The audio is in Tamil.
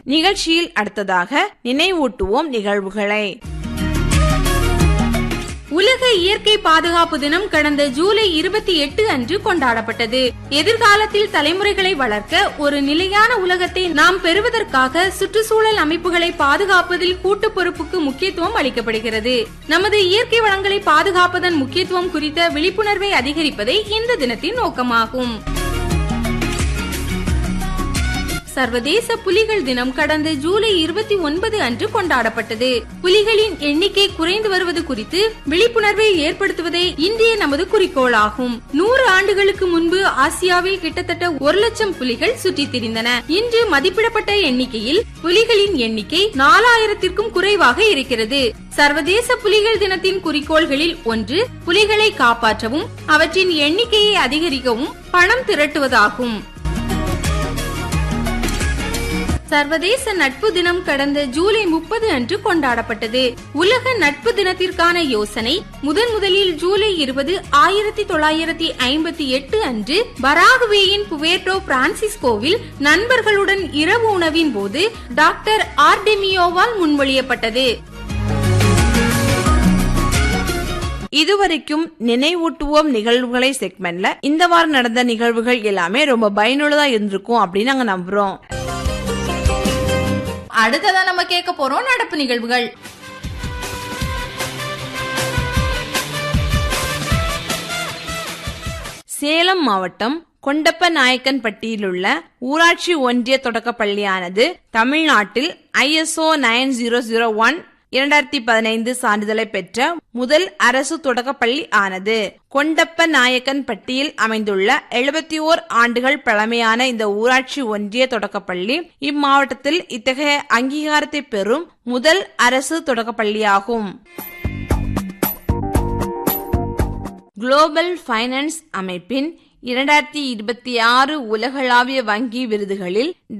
நிகழ்ச்சியில் அடுத்ததாக நினைவூட்டுவோம் நிகழ்வுகளை உலக இயற்கை பாதுகாப்பு தினம் கடந்த ஜூலை இருபத்தி எட்டு அன்று கொண்டாடப்பட்டது எதிர்காலத்தில் தலைமுறைகளை வளர்க்க ஒரு நிலையான உலகத்தை நாம் பெறுவதற்காக சுற்றுச்சூழல் அமைப்புகளை பாதுகாப்பதில் கூட்டு பொறுப்புக்கு முக்கியத்துவம் அளிக்கப்படுகிறது நமது இயற்கை வளங்களை பாதுகாப்பதன் முக்கியத்துவம் குறித்த விழிப்புணர்வை அதிகரிப்பதே இந்த தினத்தின் நோக்கமாகும் சர்வதேச புலிகள் தினம் கடந்த ஜூலை இருபத்தி ஒன்பது அன்று கொண்டாடப்பட்டது புலிகளின் எண்ணிக்கை குறைந்து வருவது குறித்து விழிப்புணர்வை ஏற்படுத்துவதே இன்றைய நமது குறிக்கோளாகும் நூறு ஆண்டுகளுக்கு முன்பு ஆசியாவில் கிட்டத்தட்ட ஒரு லட்சம் புலிகள் சுற்றித் திரிந்தன இன்று மதிப்பிடப்பட்ட எண்ணிக்கையில் புலிகளின் எண்ணிக்கை நாலாயிரத்திற்கும் குறைவாக இருக்கிறது சர்வதேச புலிகள் தினத்தின் குறிக்கோள்களில் ஒன்று புலிகளை காப்பாற்றவும் அவற்றின் எண்ணிக்கையை அதிகரிக்கவும் பணம் திரட்டுவதாகும் சர்வதேச நட்பு தினம் கடந்த ஜூலை முப்பது அன்று கொண்டாடப்பட்டது உலக நட்பு தினத்திற்கான யோசனை முதன் முதலில் ஜூலை இருபது ஆயிரத்தி தொள்ளாயிரத்தி ஐம்பத்தி எட்டு அன்று பராகுவேயின் புவேர்டோ பிரான்சிஸ்கோவில் நண்பர்களுடன் இரவு உணவின் போது டாக்டர் ஆர்டெமியோவால் முன்மொழியப்பட்டது இதுவரைக்கும் நினைவூட்டுவோம் நிகழ்வுகளை செக்மெண்ட்ல இந்த வாரம் நடந்த நிகழ்வுகள் எல்லாமே ரொம்ப பயனுள்ளதா இருந்திருக்கும் அப்படின்னு நாங்க நம்புறோம் அடுத்ததா நம்ம கேட்க போறோம் நடப்பு நிகழ்வுகள் சேலம் மாவட்டம் கொண்டப்ப நாயக்கன்பட்டியிலுள்ள ஊராட்சி ஒன்றிய தொடக்க பள்ளியானது தமிழ்நாட்டில் ISO nine zero zero one இரண்டாயிரத்தி பதினைந்து சான்றிதழை பெற்ற முதல் அரசு தொடக்கப்பள்ளி ஆனது கொண்டப்ப நாயக்கன் பட்டியில் அமைந்துள்ள எழுபத்தி ஓர் ஆண்டுகள் பழமையான இந்த ஊராட்சி ஒன்றிய தொடக்கப்பள்ளி இம்மாவட்டத்தில் இத்தகைய அங்கீகாரத்தை பெறும் முதல் அரசு தொடக்கப்பள்ளியாகும் குளோபல் ஃபைனான்ஸ் அமைப்பின் இரண்டாயிரத்தி இருபத்தி ஆறு உலகளாவிய வங்கி விருதுகளில்